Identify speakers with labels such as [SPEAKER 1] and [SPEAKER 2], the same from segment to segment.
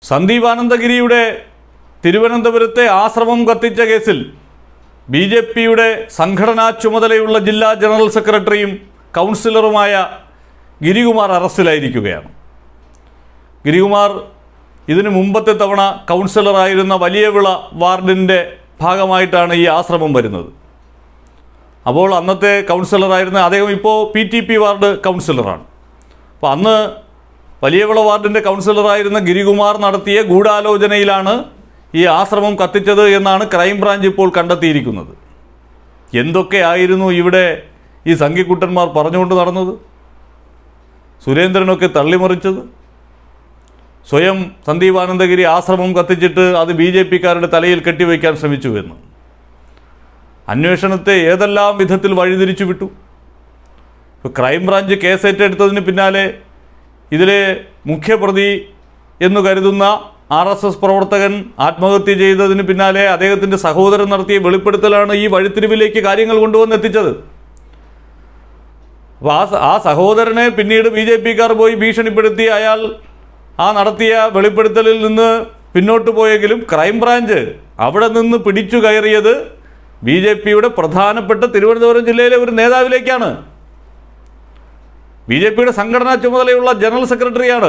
[SPEAKER 1] സന്ദീപ് ആനന്ദഗിരിയുടെ തിരുവനന്തപുരത്തെ ആശ്രമം കത്തിച്ച കേസിൽ ബി ജെ പിയുടെ സംഘടനാ ചുമതലയുള്ള ജില്ലാ ജനറൽ സെക്രട്ടറിയും കൗൺസിലറുമായ ഗിരികുമാർ അറസ്റ്റിലായിരിക്കുകയാണ് ഗിരികുമാർ ഇതിനു മുമ്പത്തെ തവണ കൗൺസിലറായിരുന്ന വലിയവിള വാർഡിൻ്റെ ഭാഗമായിട്ടാണ് ഈ ആശ്രമം വരുന്നത് അപ്പോൾ അന്നത്തെ കൗൺസിലറായിരുന്ന അദ്ദേഹം ഇപ്പോൾ പി ടി പി വാർഡ് കൗൺസിലറാണ് അപ്പോൾ അന്ന് വലിയവിള വാർഡിൻ്റെ കൗൺസിലറായിരുന്ന ഗിരികുമാർ നടത്തിയ ഗൂഢാലോചനയിലാണ് ഈ ആശ്രമം കത്തിച്ചത് എന്നാണ് ക്രൈംബ്രാഞ്ച് ഇപ്പോൾ കണ്ടെത്തിയിരിക്കുന്നത് എന്തൊക്കെയായിരുന്നു ഇവിടെ ഈ സംഘിക്കുട്ടന്മാർ പറഞ്ഞുകൊണ്ട് നടന്നത് സുരേന്ദ്രനൊക്കെ തള്ളിമറിച്ചത് സ്വയം സന്ദീപ് ആനന്ദഗിരി ആശ്രമം കത്തിച്ചിട്ട് അത് ബി ജെ പിക്കാരുടെ തലയിൽ കെട്ടിവയ്ക്കാൻ ശ്രമിച്ചു എന്ന് അന്വേഷണത്തെ ഏതെല്ലാം വിധത്തിൽ വഴിതിരിച്ചു വിട്ടു ഇപ്പോൾ ക്രൈംബ്രാഞ്ച് കേസ് ഏറ്റെടുത്തതിന് പിന്നാലെ ഇതിലെ മുഖ്യപ്രതി എന്നു കരുതുന്ന ആർ എസ് എസ് പ്രവർത്തകൻ ആത്മഹത്യ ചെയ്തതിന് പിന്നാലെ അദ്ദേഹത്തിൻ്റെ സഹോദരൻ നടത്തിയ വെളിപ്പെടുത്തലാണ് ഈ വഴിത്തിരിവിലേക്ക് കാര്യങ്ങൾ കൊണ്ടുവന്നെത്തിച്ചത് അപ്പോൾ ആ സ- ആ സഹോദരനെ പിന്നീട് ബി ജെ പിക്കാർ പോയി ഭീഷണിപ്പെടുത്തി അയാൾ ആ നടത്തിയ വെളിപ്പെടുത്തലിൽ നിന്ന് പിന്നോട്ട് പോയെങ്കിലും ക്രൈംബ്രാഞ്ച് അവിടെ നിന്ന് പിടിച്ചു കയറിയത് ബി ജെ പിയുടെ പ്രധാനപ്പെട്ട തിരുവനന്തപുരം ജില്ലയിലെ ഒരു നേതാവിലേക്കാണ് ബി ജെ പിയുടെ സംഘടനാ ചുമതലയുള്ള ജനറൽ സെക്രട്ടറിയാണ്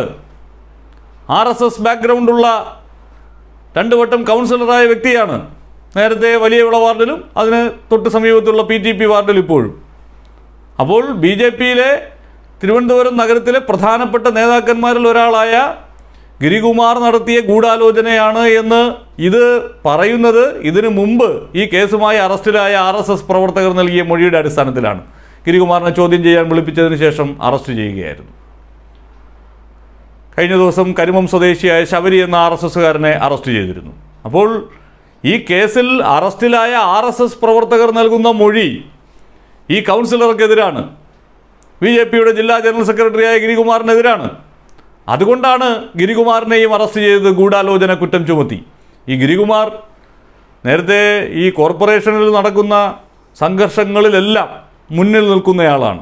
[SPEAKER 1] ആർ എസ് എസ് ബാക്ക്ഗ്രൗണ്ടുള്ള രണ്ട് വട്ടം കൗൺസിലറായ വ്യക്തിയാണ് നേരത്തെ വലിയ വിള വാർഡിലും അതിന് തൊട്ട് സമീപത്തുള്ള പി ടി പി വാർഡിൽ ഇപ്പോഴും അപ്പോൾ ബി ജെ പിയിലെ തിരുവനന്തപുരം നഗരത്തിലെ പ്രധാനപ്പെട്ട നേതാക്കന്മാരിൽ ഒരാളായ ഗിരികുമാർ നടത്തിയ ഗൂഢാലോചനയാണ് എന്ന് ഇത് പറയുന്നത് ഇതിനു മുമ്പ് ഈ കേസുമായി അറസ്റ്റിലായ ആർ എസ് എസ് പ്രവർത്തകർ നൽകിയ മൊഴിയുടെ അടിസ്ഥാനത്തിലാണ് ഗിരികുമാറിനെ ചോദ്യം ചെയ്യാൻ വിളിപ്പിച്ചതിന് ശേഷം അറസ്റ്റ് ചെയ്യുകയായിരുന്നു കഴിഞ്ഞ ദിവസം കരിമം സ്വദേശിയായ ശബരി എന്ന ആർ എസ് എസ്സുകാരനെ അറസ്റ്റ് ചെയ്തിരുന്നു അപ്പോൾ ഈ കേസിൽ അറസ്റ്റിലായ ആർ എസ് എസ് പ്രവർത്തകർ നൽകുന്ന മൊഴി ഈ കൗൺസിലർക്കെതിരാണ് ബി ജെ പിയുടെ ജില്ലാ ജനറൽ സെക്രട്ടറിയായ ഗിരികുമാറിനെതിരാണ് അതുകൊണ്ടാണ് ഗിരികുമാറിനെയും അറസ്റ്റ് ചെയ്തത് ഗൂഢാലോചന കുറ്റം ചുമത്തി ഈ ഗിരികുമാർ നേരത്തെ ഈ കോർപ്പറേഷനിൽ നടക്കുന്ന സംഘർഷങ്ങളിലെല്ലാം മുന്നിൽ നിൽക്കുന്നയാളാണ്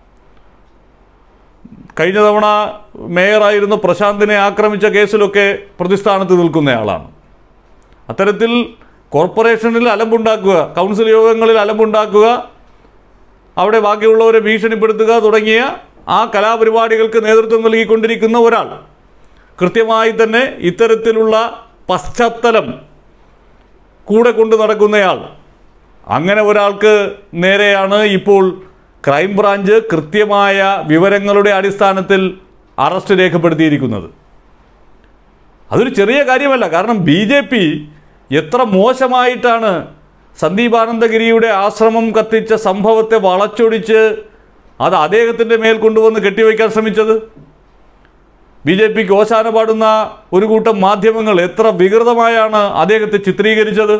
[SPEAKER 1] കഴിഞ്ഞ തവണ മേയറായിരുന്ന പ്രശാന്തിനെ ആക്രമിച്ച കേസിലൊക്കെ പ്രതിസ്ഥാനത്ത് നിൽക്കുന്നയാളാണ് അത്തരത്തിൽ കോർപ്പറേഷനിൽ അലമ്പുണ്ടാക്കുക കൗൺസിൽ യോഗങ്ങളിൽ അലമ്പുണ്ടാക്കുക അവിടെ ബാക്കിയുള്ളവരെ ഭീഷണിപ്പെടുത്തുക തുടങ്ങിയ ആ കലാപരിപാടികൾക്ക് നേതൃത്വം നൽകിക്കൊണ്ടിരിക്കുന്ന ഒരാൾ കൃത്യമായി തന്നെ ഇത്തരത്തിലുള്ള പശ്ചാത്തലം കൂടെ കൊണ്ട് നടക്കുന്നയാൾ അങ്ങനെ ഒരാൾക്ക് നേരെയാണ് ഇപ്പോൾ ക്രൈംബ്രാഞ്ച് കൃത്യമായ വിവരങ്ങളുടെ അടിസ്ഥാനത്തിൽ അറസ്റ്റ് രേഖപ്പെടുത്തിയിരിക്കുന്നത് അതൊരു ചെറിയ കാര്യമല്ല കാരണം ബി ജെ പി എത്ര മോശമായിട്ടാണ് സന്ദീപ് ആനന്ദഗിരിയുടെ ആശ്രമം കത്തിച്ച സംഭവത്തെ വളച്ചൊടിച്ച് അത് അദ്ദേഹത്തിൻ്റെ മേൽ കൊണ്ടുവന്ന് കെട്ടിവയ്ക്കാൻ ശ്രമിച്ചത് ബി ജെ പിക്ക് ഓശാന പാടുന്ന ഒരു കൂട്ടം മാധ്യമങ്ങൾ എത്ര വികൃതമായാണ് അദ്ദേഹത്തെ ചിത്രീകരിച്ചത്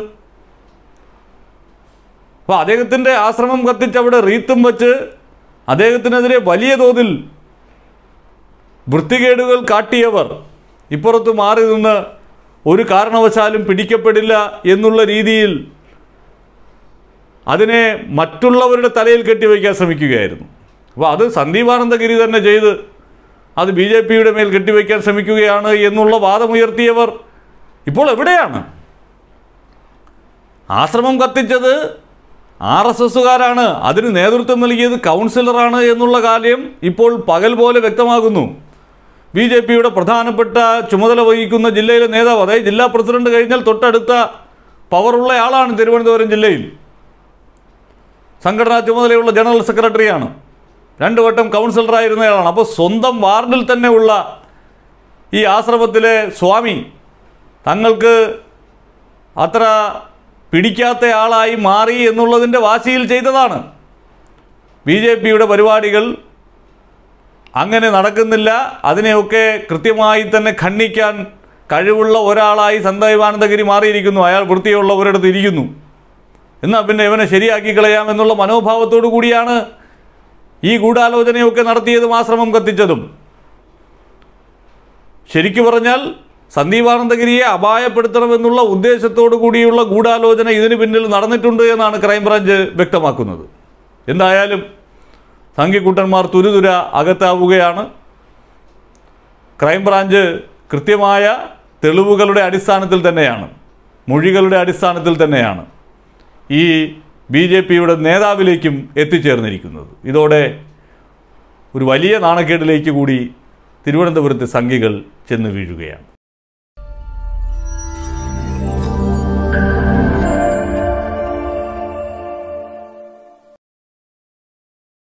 [SPEAKER 1] അപ്പോൾ അദ്ദേഹത്തിൻ്റെ ആശ്രമം കത്തിച്ച് അവിടെ റീത്തും വെച്ച് അദ്ദേഹത്തിനെതിരെ വലിയ തോതിൽ വൃത്തികേടുകൾ കാട്ടിയവർ ഇപ്പുറത്ത് മാറി നിന്ന് ഒരു കാരണവശാലും പിടിക്കപ്പെടില്ല എന്നുള്ള രീതിയിൽ അതിനെ മറ്റുള്ളവരുടെ തലയിൽ കെട്ടിവയ്ക്കാൻ ശ്രമിക്കുകയായിരുന്നു അപ്പോൾ അത് സന്ദീപാനന്ദഗിരി തന്നെ ചെയ്ത് അത് ബി ജെ പിയുടെ മേൽ കെട്ടിവയ്ക്കാൻ ശ്രമിക്കുകയാണ് എന്നുള്ള വാദമുയർത്തിയവർ ഇപ്പോൾ എവിടെയാണ് ആശ്രമം കത്തിച്ചത് ആർ എസ് എസുകാരാണ് അതിന് നേതൃത്വം നൽകിയത് കൗൺസിലറാണ് എന്നുള്ള കാര്യം ഇപ്പോൾ പകൽ പോലെ വ്യക്തമാകുന്നു ബി ജെ പിയുടെ പ്രധാനപ്പെട്ട ചുമതല വഹിക്കുന്ന ജില്ലയിലെ നേതാവ് അതായത് ജില്ലാ പ്രസിഡന്റ് കഴിഞ്ഞാൽ തൊട്ടടുത്ത പവറുള്ള ആളാണ് തിരുവനന്തപുരം ജില്ലയിൽ സംഘടനാ ചുമതലയുള്ള ജനറൽ സെക്രട്ടറിയാണ് രണ്ട് വട്ടം കൗൺസിലറായിരുന്നയാളാണ് അപ്പോൾ സ്വന്തം വാർഡിൽ തന്നെ ഉള്ള ഈ ആശ്രമത്തിലെ സ്വാമി തങ്ങൾക്ക് അത്ര പിടിക്കാത്ത ആളായി മാറി എന്നുള്ളതിൻ്റെ വാശിയിൽ ചെയ്തതാണ് ബി ജെ പിയുടെ പരിപാടികൾ അങ്ങനെ നടക്കുന്നില്ല അതിനെയൊക്കെ കൃത്യമായി തന്നെ ഖണ്ഡിക്കാൻ കഴിവുള്ള ഒരാളായി സന്ദൈവാനന്ദഗിരി മാറിയിരിക്കുന്നു അയാൾ വൃത്തിയുള്ള ഒരിടത്ത് ഇരിക്കുന്നു എന്നാൽ പിന്നെ ഇവനെ ശരിയാക്കി കളയാം എന്നുള്ള മനോഭാവത്തോടു കൂടിയാണ് ഈ ഗൂഢാലോചനയൊക്കെ നടത്തിയതും ആശ്രമം കത്തിച്ചതും ശരിക്കു പറഞ്ഞാൽ സന്ദീപാനന്ദഗിരിയെ അപായപ്പെടുത്തണമെന്നുള്ള ഉദ്ദേശത്തോടു കൂടിയുള്ള ഗൂഢാലോചന ഇതിന് പിന്നിൽ നടന്നിട്ടുണ്ട് എന്നാണ് ക്രൈംബ്രാഞ്ച് വ്യക്തമാക്കുന്നത് എന്തായാലും സംഘിക്കുട്ടന്മാർ തുരുതുര അകത്താവുകയാണ് ക്രൈംബ്രാഞ്ച് കൃത്യമായ തെളിവുകളുടെ അടിസ്ഥാനത്തിൽ തന്നെയാണ് മൊഴികളുടെ അടിസ്ഥാനത്തിൽ തന്നെയാണ് ഈ ബി ജെ പിയുടെ നേതാവിലേക്കും എത്തിച്ചേർന്നിരിക്കുന്നത് ഇതോടെ ഒരു വലിയ നാണക്കേടിലേക്ക് കൂടി തിരുവനന്തപുരത്തെ സംഘികൾ ചെന്ന് വീഴുകയാണ്